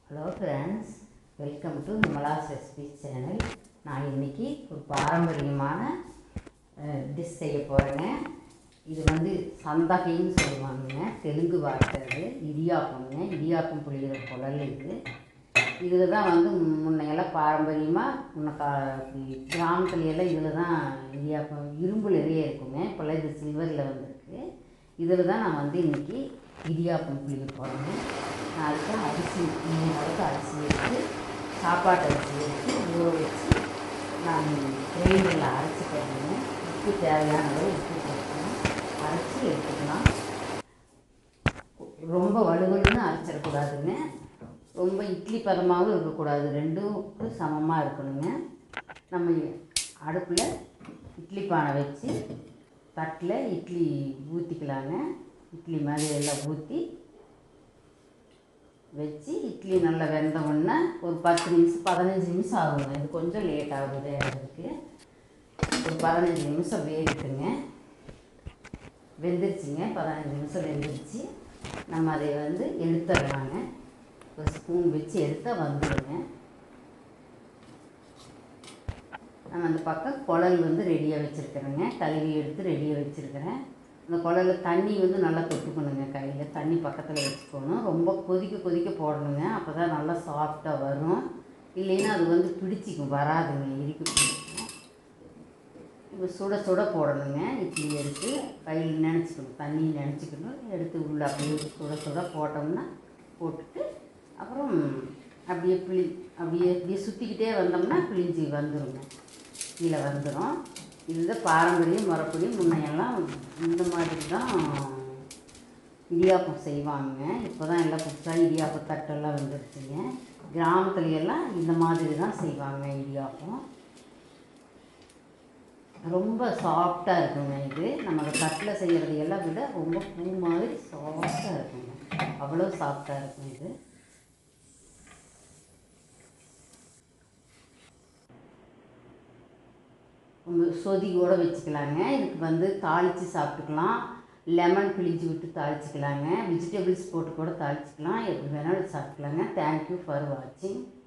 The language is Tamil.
hello friends welcome to Vimala's recipe channel நான் இன்னைக்கு ஒரு பாரம்பரியமான டிஷ் செய்ய போகிறேங்க இது வந்து சந்தகைன்னு சொல்லுவாங்கங்க தெலுங்கு வார்த்தை அது இடியாப்பம்ங்க இடியாப்பம் புளிகிற குழல் இது இதில் தான் வந்து முன்னையெல்லாம் பாரம்பரியமாக முன்ன கா கிராமத்துல எல்லாம் இதில் தான் இடியாப்பம் இரும்பு நிறைய இருக்குங்க இப்போல்லாம் இது சில்வரில் வந்திருக்கு இதில் தான் நான் வந்து இன்றைக்கி இடியாப்பம் புளிக்க போகிறேங்க நான் அதுக்கு அரிசி மூணு அளவுக்கு அரிசி எடுத்து சாப்பாட்டு அரிசி எடுத்து ஊற வச்சு நான் கிரைண்டரில் அரைச்சி போடுறேங்க உப்பு தேவையான அளவு உப்பு போட்டுக்கலாம் அரைச்சி எடுத்துக்கலாம் ரொம்ப வலுவலுன்னு அரைச்சிடக்கூடாதுங்க ரொம்ப இட்லி பதமாகவும் இருக்கக்கூடாது ரெண்டும் சமமாக இருக்கணுங்க நம்ம அடுப்பில் இட்லி பானை வச்சு தட்டில் இட்லி ஊற்றிக்கலாங்க இட்லி மாதிரி எல்லாம் ஊற்றி வச்சு இட்லி நல்லா வெந்த உடனே ஒரு பத்து நிமிஷம் பதினஞ்சு நிமிஷம் ஆகுங்க இது கொஞ்சம் லேட் ஆகுது அதுக்கு ஒரு பதினஞ்சு நிமிஷம் வேகட்டுங்க வெந்துருச்சுங்க பதினஞ்சு நிமிஷம் வெந்துருச்சு நம்ம அதை வந்து எடுத்துடலாங்க ஒரு ஸ்பூன் வச்சு எடுத்தால் வந்துடுங்க நான் அந்த பக்கம் குழல் வந்து ரெடியாக வச்சுருக்கிறேங்க கழுவி எடுத்து ரெடியாக வச்சுருக்கிறேன் அந்த குழலில் தண்ணி வந்து நல்லா தொட்டுக்கணுங்க கையில் தண்ணி பக்கத்தில் வச்சுக்கணும் ரொம்ப கொதிக்க கொதிக்க போடணுங்க அப்போ தான் நல்லா சாஃப்டாக வரும் இல்லைன்னா அது வந்து பிடிச்சிக்கும் வராதுங்க இறுக்கி பிடிக்கும் இப்போ சுட சுட போடணுங்க இட்லி எடுத்து கையில் நினச்சிக்கணும் தண்ணி நினச்சிக்கணும் எடுத்து உள்ள அப்படியே சுட சுட போட்டோம்னா போட்டுட்டு அப்புறம் அப்படியே பிளி அப்படியே அப்படியே சுற்றிக்கிட்டே வந்தோம்னா பிழிஞ்சி வந்துடுங்க கீழே வந்துடும் இதுதான் பாரம்பரியம் முறைப்படி முன்னையெல்லாம் இந்த மாதிரி தான் இடியாப்பம் செய்வாங்க இப்போ தான் எல்லாம் புதுசாக இடியாப்ப தட்டெல்லாம் வந்துருச்சுங்க கிராமத்துல எல்லாம் இந்த மாதிரி தான் செய்வாங்க இடியாப்பம் ரொம்ப சாஃப்டாக இருக்குங்க இது நம்ம தட்டில் செய்கிறது எல்லாம் விட ரொம்ப பூ மாதிரி சாஃப்டாக இருக்குங்க அவ்வளோ சாஃப்டாக இருக்கும் இது சொதியோடு வச்சுக்கலாங்க இதுக்கு வந்து தாளித்து சாப்பிட்டுக்கலாம் லெமன் பிழிஞ்சு விட்டு தாளிச்சிக்கலாங்க வெஜிடபிள்ஸ் போட்டு கூட தாளிச்சிக்கலாம் எப்படி வேணாலும் சாப்பிட்டுக்கலாங்க தேங்க்யூ ஃபார் வாட்சிங்